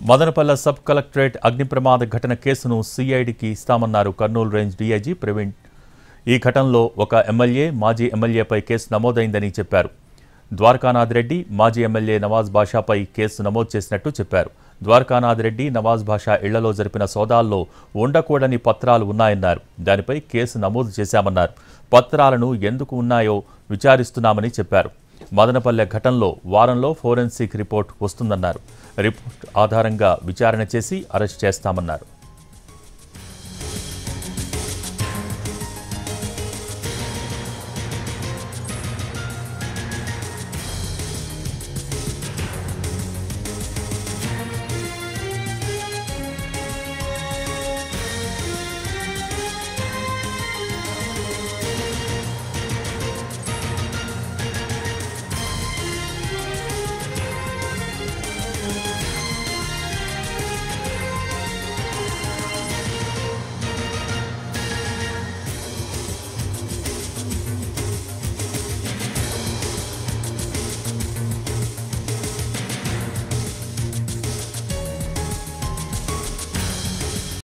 Madanapalle sub collectorate అగ్ని ప్రమాద ఘటన కేసును సిఐడికి ఇస్తామన్నారు కర్నూలు రేంజ్ డీఐజీ ప్రవీణ్ ఈ ఘటనలో ఒక ఎమ్మెల్యే మాజీ ఎమ్మెల్యేపై కేసు నమోదైందని చెప్పారు ద్వారకానాథ్ రెడ్డి మాజీ ఎమ్మెల్యే నవాజ్ బాషాపై కేసు నమోదు చేసినట్టు చెప్పారు ద్వారకానాథ్ రెడ్డి నవాజ్ బాషా ఇళ్లలో జరిపిన సోదాల్లో ఉండకూడని పత్రాలు ఉన్నాయన్నారు దానిపై కేసు నమోదు చేశామన్నారు పత్రాలను ఎందుకు ఉన్నాయో విచారిస్తున్నామని చెప్పారు మదనపల్లె ఘటనలో వారంలో ఫోరెన్సిక్ రిపోర్ట్ వస్తుందన్నారు రిపోర్ట్ ఆధారంగా విచారణ చేసి అరెస్ట్ చేస్తామన్నారు